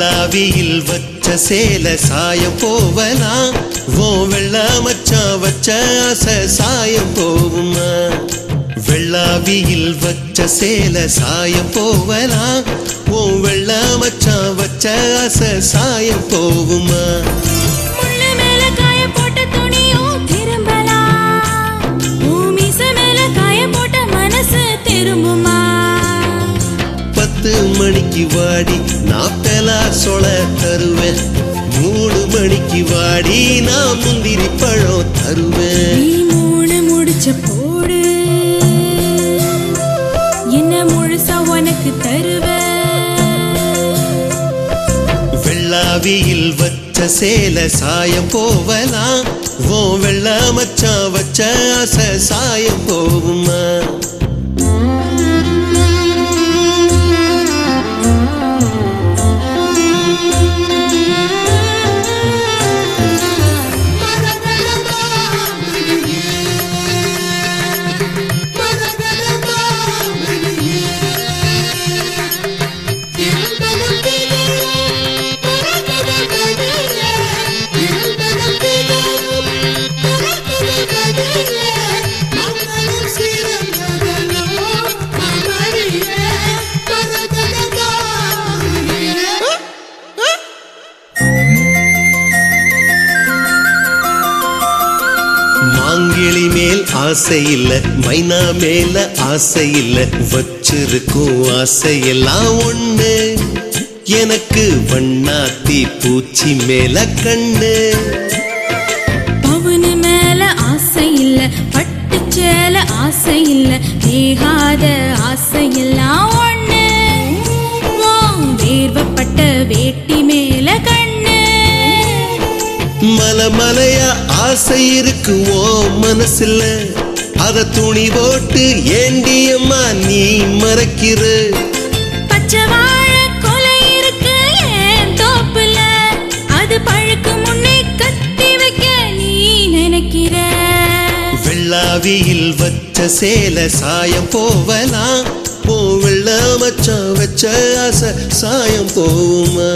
வெள்ளாவியில் வச்ச சேல சாயம் போவலாம் ஓ வெள்ள மச்சான் வச்ச ஆசை சாயம் போகுமா வெள்ளாவியில் வச்ச சேல சாயம் போவலாம் ஓ வெள்ள மச்சான் வச்ச ஆசை சாயம் போகுமா முள்ளு மேல காய போட்ட துணியும் திரும்பலாம் உன் மீச மேல காய போட்ட மனசு திரும்புமா பத்து மணிக்கு வாடி நாப்பலா சொல தருவேன் மூணு மணிக்கு வாடி நான் முந்திரி பழம் தருவேன் நீ மூணு முடிச்ச போடு என்ன முழுசா உனக்கு தருவேன் வெள்ளாவியில் வச்ச சேல சாயம் போவலாம் ஓ வெள்ள மச்சான் வச்ச ஆசை சாயம் போகுமா மாங்கிளி மேல் ஆசை இல்ல மைனா மேல ஆசை இல்ல வச்சிருக்கும் ஆசையெல்லாம் ஒண்ணு எனக்கு வண்ணாத்தி பூச்சி மேல கண்ணு பவுனு மேல ஆசை இல்ல பட்டு சேல ஆசை இல்ல தேகாத ஆசை எல்லாம் ஒண்ணு உன் வேர்வப்பட்ட வேட்டி மேல கண்ணு மல மலையா ஆசை இருக்கு ஓ மனசுல அத துணி போட்டு ஏண்டியம்மா நீ மறைக்கிற பச்சை வாழை கொலை இருக்கு என் தோப்புல அது பழுக்கு முன்னே கட்டி வைக்க நீ நினைக்கிற வெள்ளாவியில் வச்ச சேல சாயம் போவலாம் ஓ வெள்ள மச்சான் வச்ச ஆசை சாயம் போகுமா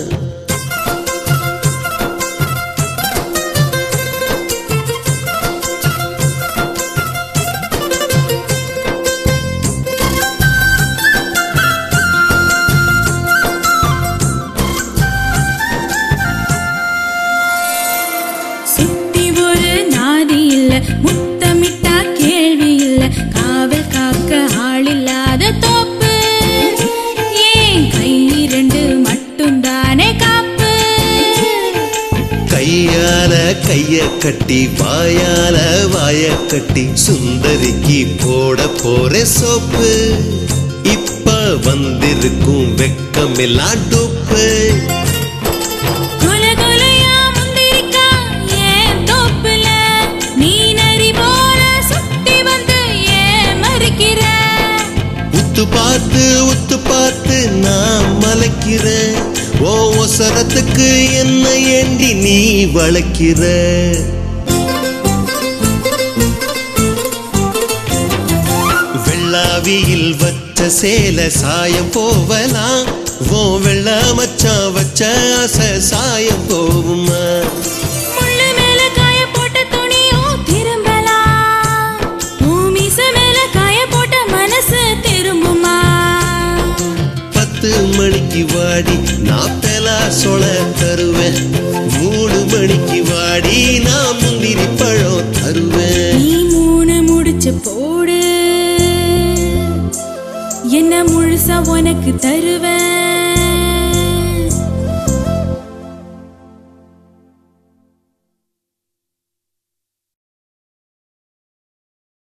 சுத்தி ஒரு நாதி இல்ல முத்தமிட்டா கேள்வி இல்ல காவல் காக்க ஆள் இல்லாத தோப்பு ஏன் கை ரெண்டு மட்டும் தானே காப்பு கையால கைய கட்டி வாயால வாய கட்டி சுந்தரிக்கு போட போற சோப்பு இப்ப வந்திருக்கும் வெக்கமெல்லாம் டூப்பு குல குலையா முந்திரிக்கா ஏன் தோப்புல நீ நரி போல சுத்தி வந்து ஏன் மறுக்கிற உத்து பார்த்து உத்து பார்த்து நான் மலைக்கிறேன் ஓ ஒசரத்துக்கு என்ன ஏண்டி நீ வளைக்கிற வெள்ளாவியில் வச்ச சேல சாயம் போவலாம் ஓ வெள்ள மச்சான் வச்ச ஆசை சாயம் போகுமா முள்ளு மேல காய போட்ட துணியும் திரும்பலாம் உன் மீச மேல காய போட்ட மனசு திரும்புமா பத்து மணிக்கு வாடி நாப்பலா சொல தருவேன் மூணு மணிக்கு வாடி நான் முந்திரி பழம் தருவேன் நீ மூணு முடிச்சு போடு என்ன முழுசா உனக்கு தருவேன்